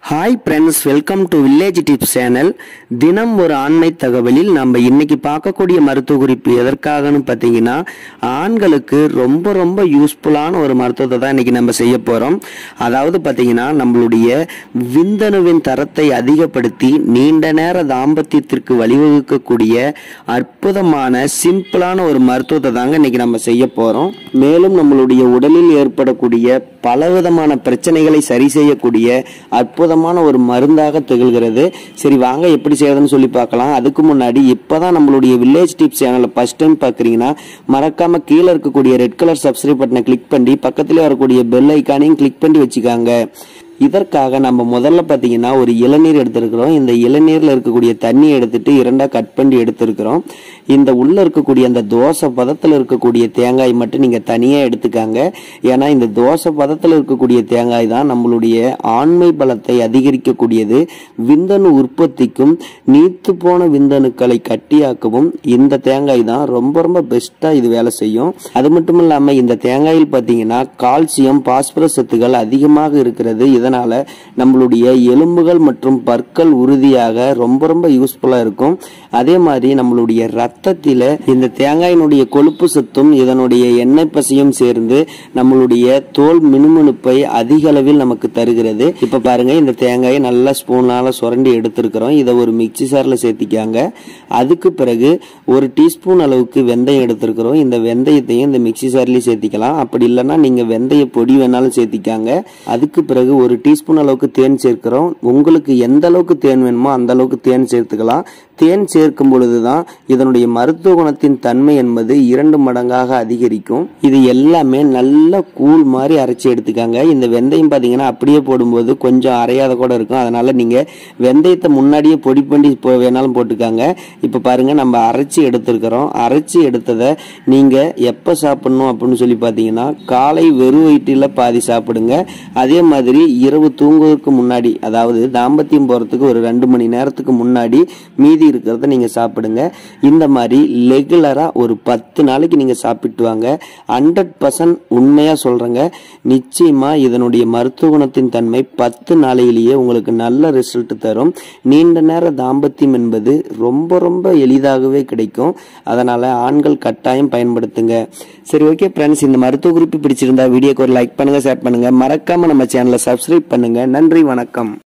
hi friends welcome to village tips channel தினம் ஒரு ஆண்மை தகவலில் நம்ம இன்னைக்கு பார்க்கக்கூடிய மருத்துவ குறிப்பு எதற்காகன்னு பார்த்தீங்கன்னா ஆண்களுக்கு ரொம்ப ரொம்ப யூஸ்ஃபுல்லான ஒரு மருத்துவத்தை தான் இன்னைக்கு நம்ம செய்ய போகிறோம் அதாவது பார்த்தீங்கன்னா நம்மளுடைய விந்தணுவின் தரத்தை அதிகப்படுத்தி நீண்ட நேர தாம்பத்தியத்திற்கு வழிவகுக்கக்கூடிய அற்புதமான சிம்பிளான ஒரு மருத்துவத்தை தாங்க இன்னைக்கு நம்ம செய்ய போகிறோம் மேலும் நம்மளுடைய உடலில் ஏற்படக்கூடிய பலவிதமான பிரச்சனைகளை சரி செய்யக்கூடிய அற்புதமான ஒரு மருந்தாக திகழ்கிறது சரி வாங்க எப்படி செய்யறதுன்னு சொல்லி பார்க்கலாம் அதுக்கு முன்னாடி இப்பதான் நம்மளுடைய வில்லேஜ் டிப்ஸ் சேனலை ஃபர்ஸ்ட் டைம் பார்க்குறீங்கன்னா மறக்காம கீழே இருக்கக்கூடிய ரெட் கலர் சப்ஸ்கிரைப் பட்டனை கிளிக் பண்ணி பக்கத்துல வரக்கூடிய பெல் ஐக்கானையும் கிளிக் பண்ணி வச்சுக்காங்க இதற்காக நம்ம முதல்ல பார்த்தீங்கன்னா ஒரு இளநீர் எடுத்திருக்கிறோம் இந்த இளநீரில் இருக்கக்கூடிய தண்ணி எடுத்துட்டு இரண்டாக கட் பண்ணி எடுத்திருக்கிறோம் இந்த உள்ள இருக்கக்கூடிய அந்த தோசை பதத்தில் இருக்கக்கூடிய தேங்காய் மட்டும் நீங்கள் தனியாக எடுத்துக்காங்க ஏன்னா இந்த தோசை பதத்தில் இருக்கக்கூடிய தேங்காய் தான் நம்மளுடைய ஆண்மை பலத்தை அதிகரிக்கக்கூடியது விந்தணு உற்பத்திக்கும் நீத்து போன விந்தணுக்களை கட்டியாக்கவும் இந்த தேங்காய் தான் ரொம்ப ரொம்ப பெஸ்ட்டாக இது வேலை செய்யும் அது மட்டும் இல்லாமல் இந்த தேங்காயில் பார்த்தீங்கன்னா கால்சியம் பாஸ்பரஸ் சத்துக்கள் அதிகமாக இருக்கிறது இதனால நம்மளுடைய எலும்புகள் மற்றும் பற்கள் உறுதியாக ரொம்ப ரொம்ப யூஸ்ஃபுல்லா இருக்கும் அதே மாதிரி நம்மளுடைய ரத்தத்தில இந்த தேங்காயினுடைய கொழுப்பு சத்தும் இதனுடைய எண்ணெய் பசையும் சேர்ந்து நம்மளுடைய தோல் மினுமினுப்பை அதிக அளவில் நமக்கு தருகிறது இப்ப பாருங்க இந்த தேங்காயை நல்லா ஸ்பூனால சுரண்டி எடுத்திருக்கிறோம் இதை ஒரு மிக்சி சார்ல சேர்த்திக்காங்க அதுக்கு பிறகு ஒரு டீஸ்பூன் அளவுக்கு வெந்தயம் எடுத்திருக்கிறோம் இந்த வெந்தயத்தையும் இந்த மிக்சி சார்லயும் சேர்த்திக்கலாம் அப்படி இல்லைன்னா நீங்க வெந்தய பொடி வேணாலும் சேர்த்திக்காங்க அதுக்கு பிறகு ஒரு டீஸ்பூன் அளவுக்கு தேன் சேர்க்கிறோம் உங்களுக்கு எந்த அளவுக்கு தேன் வேணுமோ அந்த அளவுக்கு தேன் சேர்த்துக்கலாம் தேன் சேர்க்கும் பொழுதுதான் இதனுடைய மருத்துவ குணத்தின் தன்மை என்பது இரண்டு மடங்காக அதிகரிக்கும் இது எல்லாமே நல்ல கூழ் மாதிரி அரைச்சி எடுத்துக்காங்க இந்த வெந்தயம் பார்த்தீங்கன்னா அப்படியே போடும்போது கொஞ்சம் அரையாத கூட இருக்கும் அதனால நீங்க வெந்தயத்தை முன்னாடியே பொடி பண்ணி போ- வேணாலும் போட்டுக்காங்க இப்போ பாருங்க நம்ம அரைச்சி எடுத்திருக்கிறோம் அரைச்சி எடுத்ததை நீங்க எப்போ சாப்பிடணும் அப்படின்னு சொல்லி பார்த்தீங்கன்னா காலை வெறும் வயிற்றில் பாதி சாப்பிடுங்க அதே மாதிரி இரவு தூங்குவதற்கு முன்னாடி அதாவது தாம்பத்தியம் போகிறதுக்கு ஒரு ரெண்டு மணி நேரத்துக்கு முன்னாடி மீதி இருக்கிறத நீங்கள் சாப்பிடுங்க இந்த மாதிரி ரெகுலராக ஒரு பத்து நாளைக்கு நீங்கள் சாப்பிட்டு வாங்க ஹண்ட்ரட் பர்சன்ட் உண்மையாக சொல்கிறேங்க நிச்சயமாக இதனுடைய மருத்துவ குணத்தின் தன்மை பத்து நாளையிலேயே உங்களுக்கு நல்ல ரிசல்ட் தரும் நீண்ட நேர தாம்பத்தியம் என்பது ரொம்ப ரொம்ப எளிதாகவே கிடைக்கும் அதனால் ஆண்கள் கட்டாயம் பயன்படுத்துங்க சரி ஓகே ஃப்ரெண்ட்ஸ் இந்த மருத்துவ குறிப்பு பிடிச்சிருந்தா வீடியோக்கு ஒரு லைக் பண்ணுங்கள் ஷேர் பண்ணுங்கள் மறக்காமல் நம்ம சேனலை சப்ஸ்கிரைப் பண்ணுங்கள் நன்றி வணக்கம்